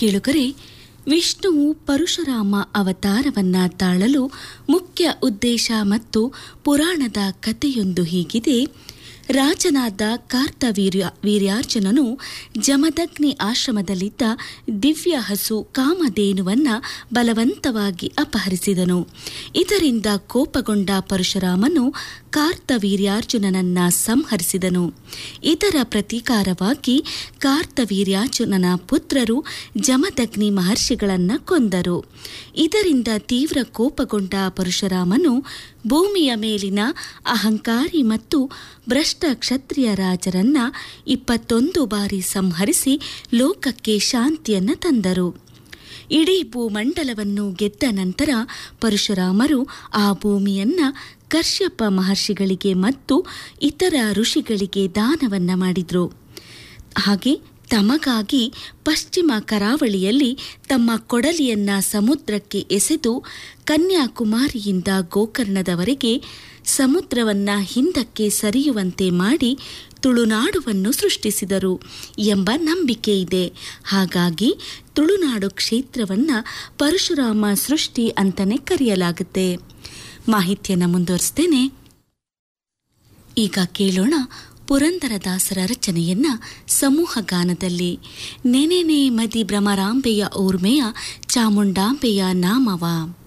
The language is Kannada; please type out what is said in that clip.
ಕೇಳುಗರೆ ವಿಷ್ಣುವು ಪರಶುರಾಮ ಅವತಾರವನ್ನ ತಾಳಲು ಮುಖ್ಯ ಉದ್ದೇಶ ಮತ್ತು ಪುರಾಣದ ಕಥೆಯೊಂದು ಹೀಗಿದೆ ರಾಜನಾದ ಕಾರ್ತವೀರ್ಯ ವೀರ್ಯಾರ್ಜುನನು ಜಮದಗ್ನಿ ಆಶ್ರಮದಲ್ಲಿದ್ದ ದಿವ್ಯ ಹಸು ಕಾಮಧೇನುವನ್ನ ಬಲವಂತವಾಗಿ ಅಪಹರಿಸಿದನು ಇದರಿಂದ ಕೋಪಗೊಂಡ ಪರಶುರಾಮನು ಕಾರ್ತವೀರ್ಯಾರ್ಜುನನನ್ನ ಸಂಹರಿಸಿದನು ಇದರ ಪ್ರತೀಕಾರವಾಗಿ ಕಾರ್ತವೀರ್ಯಾರ್ಜುನನ ಪುತ್ರರು ಜಮದಗ್ನಿ ಮಹರ್ಷಿಗಳನ್ನ ಕೊಂದರು ಇದರಿಂದ ತೀವ್ರ ಕೋಪಗೊಂಡ ಪರಶುರಾಮನು ಭೂಮಿಯ ಮೇಲಿನ ಅಹಂಕಾರಿ ಮತ್ತು ಭ್ರಷ್ಟ ಕ್ಷತ್ರಿಯ ರಾಜರನ್ನ ಇಪ್ಪತ್ತೊಂದು ಬಾರಿ ಸಂಹರಿಸಿ ಲೋಕಕ್ಕೆ ಶಾಂತಿಯನ್ನ ತಂದರು ಇಡೀ ಭೂಮಂಡಲವನ್ನು ಗೆದ್ದ ನಂತರ ಪರಶುರಾಮರು ಆ ಭೂಮಿಯನ್ನ ಕಶ್ಯಪ ಮಹರ್ಷಿಗಳಿಗೆ ಮತ್ತು ಇತರ ಋಷಿಗಳಿಗೆ ದಾನವನ್ನ ಮಾಡಿದ್ರು ಹಾಗೆ ತಮಗಾಗಿ ಪಶ್ಚಿಮ ಕರಾವಳಿಯಲ್ಲಿ ತಮ್ಮ ಕೊಡಲಿಯನ್ನ ಸಮುದ್ರಕ್ಕೆ ಎಸೆದು ಕನ್ಯಾಕುಮಾರಿಯಿಂದ ಗೋಕರ್ಣದವರೆಗೆ ಸಮುದ್ರವನ್ನ ಹಿಂದಕ್ಕೆ ಸರಿಯುವಂತೆ ಮಾಡಿ ತುಳುನಾಡುವನ್ನು ಸೃಷ್ಟಿಸಿದರು ಎಂಬ ನಂಬಿಕೆ ಇದೆ ಹಾಗಾಗಿ ತುಳುನಾಡು ಕ್ಷೇತ್ರವನ್ನ ಪರಶುರಾಮ ಸೃಷ್ಟಿ ಅಂತಲೇ ಕರೆಯಲಾಗುತ್ತೆ ಮಾಹಿತಿಯನ್ನು ಮುಂದುವರಿಸ್ತೇನೆ ಈಗ ಕೇಳೋಣ ಪುರಂದರದಾಸರ ರಚನೆಯನ್ನ ಸಮೂಹ ಗಾನದಲ್ಲಿ ನೆನೆನೆ ಮದಿ ಭ್ರಮರಾಂಬೆಯ ಊರ್ಮೆಯ ಚಾಮುಂಡಾಂಬೆಯ ನಾಮವ